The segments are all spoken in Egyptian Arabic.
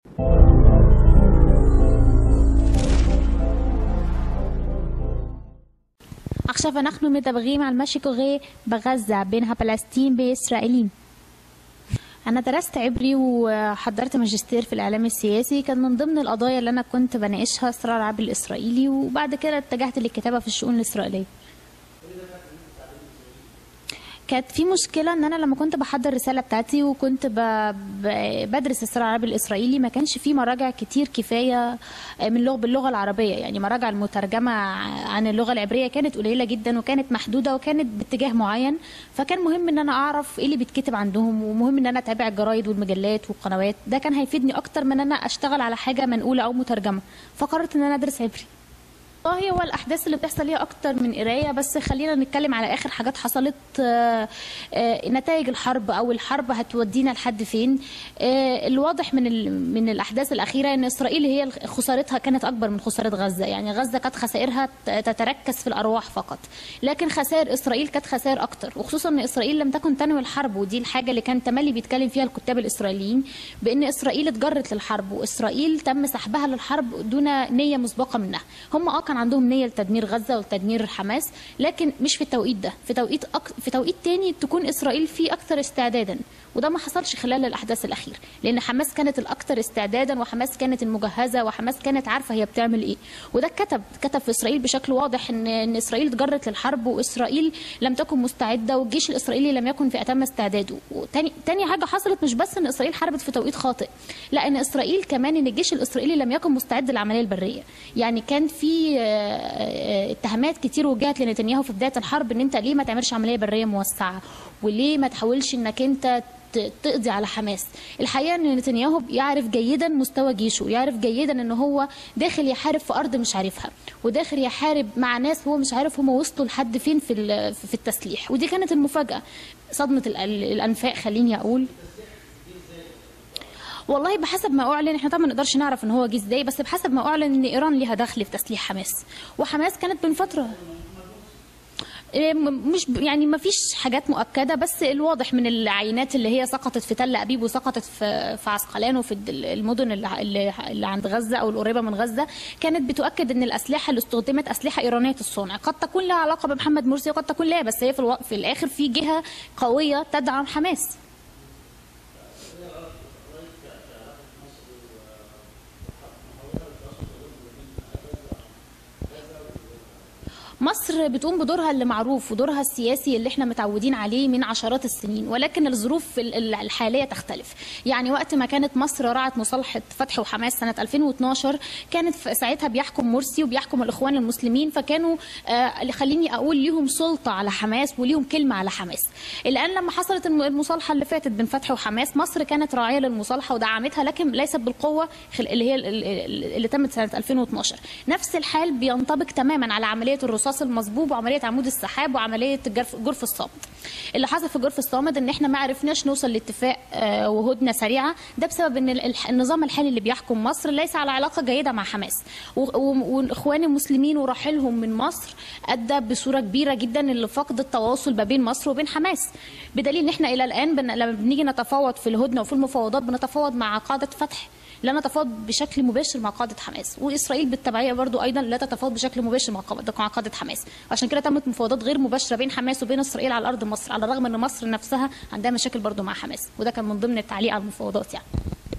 עכשיו אנחנו מדברים על מה שקורה בغزة בין הפלסטינים והישראלים أنا درست عبري وحضرت ماجستير في الإعلام السياسي كان من ضمن القضايا اللي أنا كنت بناقشها الصراع العربي الإسرائيلي وبعد كده اتجهت للكتابة في الشؤون الإسرائيلية كانت في مشكلة إن أنا لما كنت بحضر الرسالة بتاعتي وكنت ب... ب... بدرس الصراع العربي الإسرائيلي ما كانش في مراجع كتير كفاية من اللغة باللغة العربية يعني مراجع المترجمة عن اللغة العبرية كانت قليلة جدا وكانت محدودة وكانت باتجاه معين فكان مهم إن أنا أعرف إيه اللي بيتكتب عندهم ومهم إن أنا أتابع الجرايد والمجلات والقنوات ده كان هيفيدني أكتر من إن أنا أشتغل على حاجة منقولة أو مترجمة فقررت إن أنا أدرس عبري والله هو الاحداث اللي بتحصل ليها اكتر من قرايه بس خلينا نتكلم على اخر حاجات حصلت آه، آه، نتائج الحرب او الحرب هتودينا لحد فين آه، الواضح من ال- من الاحداث الاخيره ان اسرائيل هي خسارتها كانت اكبر من خساره غزه يعني غزه كانت خسائرها ت- تتركز في الارواح فقط لكن خسائر اسرائيل كانت خسائر اكتر وخصوصا ان اسرائيل لم تكن تنوي الحرب ودي الحاجه اللي كان تملي بيتكلم فيها الكتاب الاسرائيليين بان اسرائيل اتجرت للحرب واسرائيل تم سحبها للحرب دون نيه مسبقه منها هم اه كان عندهم نيه لتدمير غزه ولتدمير حماس لكن مش في التوقيت ده في توقيت أك... في توقيت تاني تكون اسرائيل فيه اكثر استعدادا وده ما حصلش خلال الاحداث الاخيره لان حماس كانت الاكثر استعدادا وحماس كانت المجهزه وحماس كانت عارفه هي بتعمل ايه وده كتب كتب في اسرائيل بشكل واضح ان ان اسرائيل اتجرت للحرب واسرائيل لم تكن مستعده والجيش الاسرائيلي لم يكن في اتم استعداده وتاني تاني حاجه حصلت مش بس ان اسرائيل حاربت في توقيت خاطئ لا ان اسرائيل كمان ان الجيش الاسرائيلي لم يكن مستعد للعمليه البريه يعني كان في آه، آه، اتهامات كتير وجهت لنتنياهو في بدايه الحرب ان انت ليه ما تعملش عمليه بريه موسعه وليه ما تحاولش انك انت ت- تقضي على حماس الحقيقه ان نتنياهو يعرف جيدا مستوى جيشه يعرف جيدا ان هو داخل يحارب في ارض مش عارفها وداخل يحارب مع ناس هو مش عارف هم وصلوا لحد فين في ال- في التسليح ودي كانت المفاجاه صدمه ال- ال- الانفاق خليني اقول والله بحسب ما اعلن احنا طبعا ما نقدرش نعرف ان هو جه ازاي بس بحسب ما اعلن ان ايران ليها دخل في تسليح حماس وحماس كانت من فتره إيه، م- مش ب- يعني ما فيش حاجات مؤكده بس الواضح من العينات اللي هي سقطت في تل ابيب وسقطت في في عسقلان وفي الد- المدن اللي اللي اللي عند غزه او القريبه من غزه كانت بتؤكد ان الاسلحه اللي استخدمت اسلحه ايرانيه الصنع قد تكون لها علاقه بمحمد مرسي وقد تكون لا بس هي في, الو... في الاخر في جهه قويه تدعم حماس مصر بتقوم بدورها اللي معروف ودورها السياسي اللي احنا متعودين عليه من عشرات السنين ولكن الظروف ال- ال- الحاليه تختلف يعني وقت ما كانت مصر رعت مصالحه فتح وحماس سنه 2012 كانت في ساعتها بيحكم مرسي وبيحكم الاخوان المسلمين فكانوا آه اللي خليني اقول ليهم سلطه على حماس وليهم كلمه على حماس الان لما حصلت الم- المصالحه اللي فاتت بين فتح وحماس مصر كانت راعيه للمصالحه ودعمتها لكن ليست بالقوه خل- اللي هي ال- ال- اللي تمت سنه 2012 نفس الحال بينطبق تماما على عمليه الرصاص المصبوب وعمليه عمود السحاب وعمليه جرف, جرف الصمت اللي حصل في جرف الصامد ان احنا ما عرفناش نوصل لاتفاق آه، وهدنه سريعه ده بسبب ان ال- الح- النظام الحالي اللي بيحكم مصر ليس على علاقه جيده مع حماس و- و- والاخوان المسلمين ورحيلهم من مصر ادى بصوره كبيره جدا لفقد التواصل ما بين مصر وبين حماس بدليل ان احنا الى الان بن... لما بنيجي نتفاوض في الهدنه وفي المفاوضات بنتفاوض مع قاده فتح لا نتفاوض بشكل مباشر مع قاده حماس واسرائيل بالتبعيه برضو ايضا لا تتفاوض بشكل مباشر مع قاده مع قاده حماس عشان كده تمت مفاوضات غير مباشره بين حماس وبين اسرائيل على ارض مصر على الرغم ان مصر نفسها عندها مشاكل برضو مع حماس وده كان من ضمن التعليق على المفاوضات يعني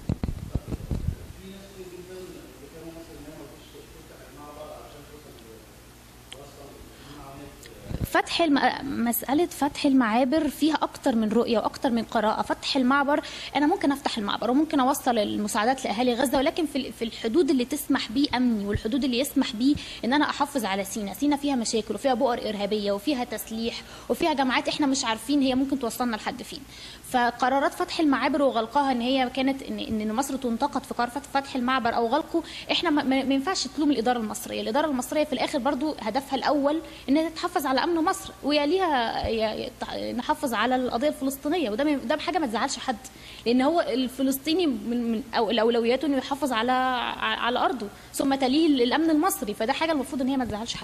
فتح الم... مسألة فتح المعابر فيها أكتر من رؤية وأكتر من قراءة فتح المعبر أنا ممكن أفتح المعبر وممكن أوصل المساعدات لأهالي غزة ولكن في ال- في الحدود اللي تسمح بيه أمني والحدود اللي يسمح بيه إن أنا أحافظ على سينا سينا فيها مشاكل وفيها بؤر إرهابية وفيها تسليح وفيها جماعات إحنا مش عارفين هي ممكن توصلنا لحد فين فقرارات فتح المعابر وغلقها ان هي كانت ان ان مصر تنتقد في قرار فتح- فتح المعبر او غلقه احنا ما, ما ما ينفعش تلوم الاداره المصريه الاداره المصريه في الاخر برضو هدفها الاول انها تحافظ على امن مصر ويليها ي- ي- نحافظ على القضيه الفلسطينيه وده ما- ده حاجه ما تزعلش حد لان هو الفلسطيني من من او الاولويات انه يحافظ على على ارضه ثم تليه الامن المصري فده حاجه المفروض ان هي ما تزعلش حد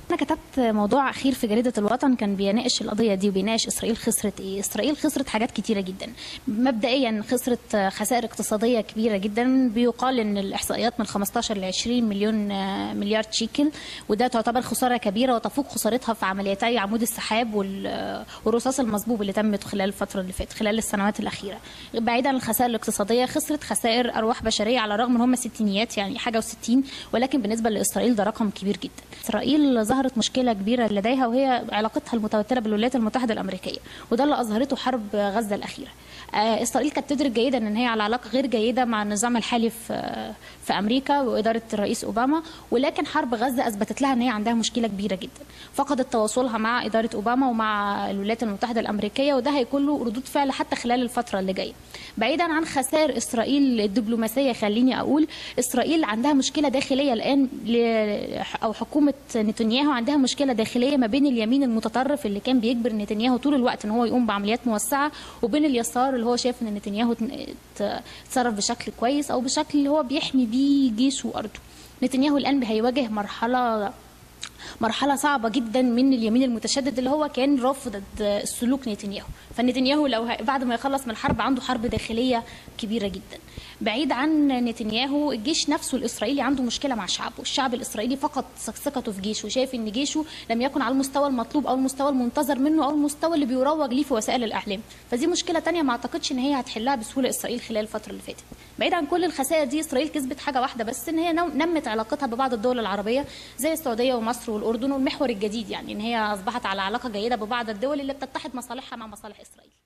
انا كتبت موضوع اخير في جريده الوطن كان بيناقش القضيه دي وبيناقش اسرائيل خسرت ايه اسرائيل خسرت حاجات كتيره جدا مبدئيا خسرت خسائر اقتصاديه كبيره جدا بيقال ان الاحصائيات من 15 ل 20 مليون مليار شيكل وده تعتبر خساره كبيره وتفوق خسارتها في عمليتي عمود السحاب والرصاص المصبوب اللي تمت خلال الفتره اللي فاتت خلال السنوات الاخيره بعيدا عن الخسائر الاقتصاديه خسرت خسائر ارواح بشريه على الرغم ان هم ستينيات يعني حاجه و60 ولكن بالنسبه لاسرائيل ده رقم كبير جدا اسرائيل ظهرت مشكله كبيره لديها وهي علاقتها المتوتره بالولايات المتحده الامريكيه وده اللي اظهرته حرب غزه الاخيره اسرائيل كانت تدرك جيدا ان هي على علاقه غير جيده مع النظام الحالي في في امريكا واداره الرئيس اوباما ولكن حرب غزه اثبتت لها ان هي عندها مشكله كبيره جدا فقدت تواصلها مع اداره اوباما ومع الولايات المتحده الامريكيه وده هيكون له ردود فعل حتى خلال الفتره اللي جايه بعيدا عن خسائر اسرائيل الدبلوماسيه خليني اقول اسرائيل عندها مشكله داخليه الان او حكومه نتنياهو عندها مشكله داخليه ما بين اليمين المتطرف اللي كان بيجبر نتنياهو طول الوقت ان هو يقوم بعمليات موسعه وبين اليسار اللي هو شايف ان نتنياهو تصرف بشكل كويس او بشكل اللي هو بيحمي بيه جيشه وارضه نتنياهو الان هيواجه مرحله مرحلة صعبة جدا من اليمين المتشدد اللي هو كان رافض سلوك نتنياهو فنتنياهو لو بعد ما يخلص من الحرب عنده حرب داخلية كبيرة جدا بعيد عن نتنياهو الجيش نفسه الإسرائيلي عنده مشكلة مع شعبه الشعب الإسرائيلي فقد ثقته في جيشه شايف إن جيشه لم يكن على المستوى المطلوب أو المستوى المنتظر منه أو المستوى اللي بيروج ليه في وسائل الإعلام فدي مشكلة تانية ما أعتقدش إن هي هتحلها بسهولة إسرائيل خلال الفترة اللي فاتت بعيد عن كل الخسائر دي إسرائيل كسبت حاجة واحدة بس إن هي نمت علاقتها ببعض الدول العربية زي السعودية ومصر والأردن والمحور الجديد يعني إن هي أصبحت على علاقة جيدة ببعض الدول اللي بتتحد مصالحها مع مصالح إسرائيل